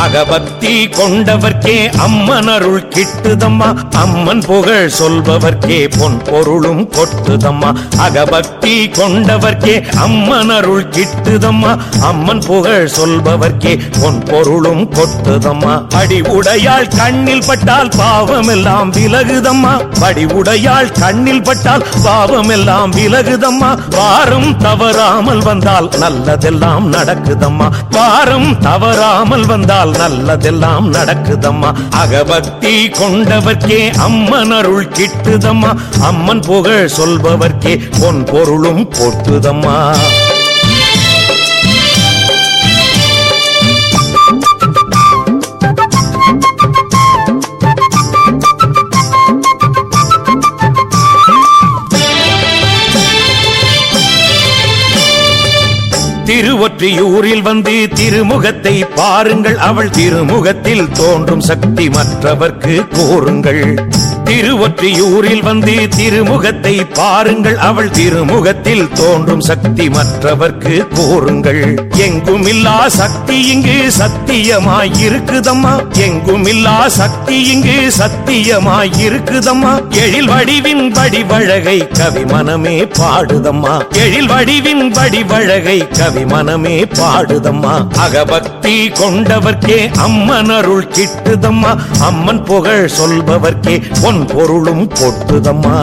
அகபக்தி கொண்டவர்க்கே அம்மன் அருள் கிட்டுதம்மா அம்மன் புகழ் சொல்பவர்க்கே பொன் பொருளும் கொட்டுதம்மா அகபக்தி கொண்டவர்க்கே அம்மன் அருள் கிட்டுதம்மா அம்மன் புகழ் சொல்பவர்க்கே பொன் பொருளும் கொட்டுதம்மா படி உடையாள் கண்ணில் பட்டால் பாவமெல்லாம் விலகுதம்மா படி உடையாள் கண்ணில் பட்டால் பாவமெல்லாம் விலகுதம்மா வாரம் தவறாமல் வந்தால் நல்லதெல்லாம் நடக்குதம்மா வாரம் தவறாமல் வந்தால் நல்லதெல்லாம் நடக்குதம்மா அகபக்தி கொண்டவர்க்கே அம்மன் அருள் கிட்டுதம்மா அம்மன் புகழ் சொல்பவர்க்கே பொன் பொருளும் போட்டுதம்மா திருவொற்றியூரில் வந்து திருமுகத்தை பாருங்கள் அவள் திருமுகத்தில் தோன்றும் சக்தி மற்றவர்க்கு கூறுங்கள் திருவொற்றியூரில் வந்து திருமுகத்தை பாருங்கள் அவள் திருமுகத்தில் தோன்றும் சக்தி மற்றவர்க்கு கூறுங்கள் எங்குமில்லா சக்தி இங்கு சத்தியமாய் இருக்குதம்மா எங்குமில்லா சக்தி இங்கு சத்தியமாய் இருக்குதம்மா எழில் வடிவின் வடிவழகை கவி மனமே பாடுதம்மா எழில் வடிவின் வடிவழகை கவி மனமே பாடுதம்மா அகபக்தி கொண்டவர்க்கே அம்மன் அருள் கிட்டுதம்மா அம்மன் புகழ் சொல்பவர்க்கே பொன் பொருளும் பொட்டுதம்மா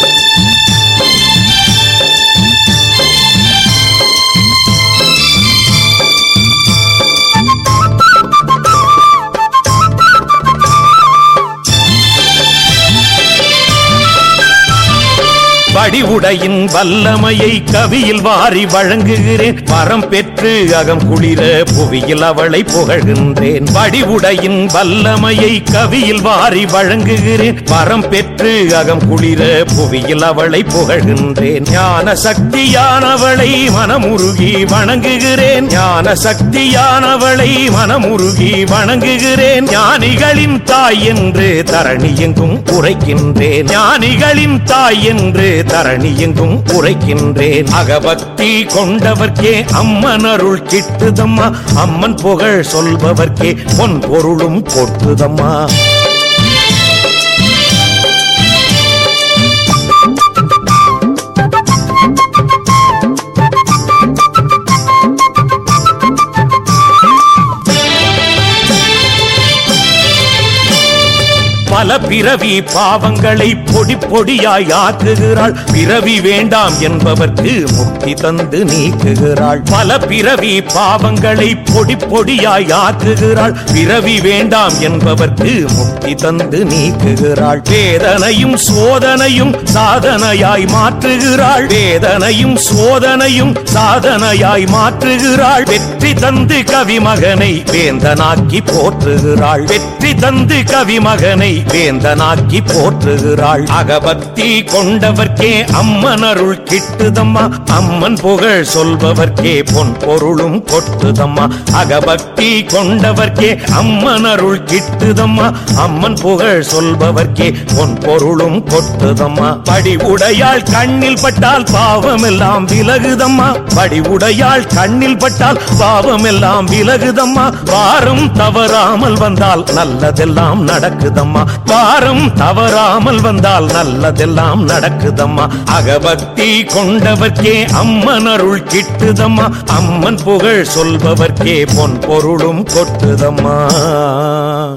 வடிவுடையின் வல்லமையை கவியில் வாரி வழங்குகிறேன் வரம் பெற்று அகம் குளிர புவியில் அவளை புகழ்கின்றேன் வடிவுடையின் வல்லமையை கவியில் வாரி வழங்குகிறேன் வரம் பெற்று அகம் குளிர புவியில் அவளை புகழ்கின்றேன் ஞான சக்தியானவளை மனமுருகி வணங்குகிறேன் ஞான சக்தியானவளை மனமுருகி வணங்குகிறேன் ஞானிகளின் தாய் என்று தரணி எங்கும் உரைக்கின்றேன் ஞானிகளின் தாய் என்று தரணி எங்கும் உரைக்கின்றேன் அகபக்தி கொண்டவர்க்கே அம்மன் அருள் கிட்டுதம்மா அம்மன் புகழ் சொல்பவர்க்கே பொன் பொருளும் கொட்டுதம்மா பல பிறவி பாவங்களை பொடி பொடியாய் ஆக்குகிறாள் பிறவி வேண்டாம் என்பவர்க்கு முக்தி தந்து நீக்குகிறாள் பல பிறவி பாவங்களை பொடி பொடியாய் ஆக்குகிறாள் பிறவி வேண்டாம் என்பவர்க்கு முக்தி தந்து நீக்குகிறாள் வேதனையும் சோதனையும் சாதனையாய் மாற்றுகிறாள் வேதனையும் சோதனையும் சாதனையாய் மாற்றுகிறாள் வெற்றி தந்து கவிமகனை வேந்தனாக்கி போற்றுகிறாள் வெற்றி தந்து கவிமகனை வேந்தனாக்கி போற்றுகிறாள் அகபக்தி கொண்டவர்க்கே அம்மன் அருள் கிட்டுதம்மா அம்மன் புகழ் சொல்பவர்க்கே பொன் பொருளும் கொட்டுதம்மா அகபக்தி கொண்டவர்க்கே அம்மன் அருள் கிட்டுதம்மா அம்மன் புகழ் சொல்பவர்க்கே பொன் பொருளும் கொட்டுதம்மா படி உடையாள் கண்ணில் பட்டால் பாவமெல்லாம் விலகுதம்மா படி உடையாள் கண்ணில் பட்டால் பாவமெல்லாம் விலகுதம்மா வாரம் தவறாமல் வந்தால் நல்லதெல்லாம் நடக்குதம்மா வாரம் தவறாமல் வந்தால் நல்லதெல்லாம் நடக்குதம்மா அகபக்தி கொண்டவர்க்கே அம்மன் அருள் கிட்டுதம்மா அம்மன் புகழ் சொல்பவர்க்கே பொன் பொருளும் கொட்டுதம்மா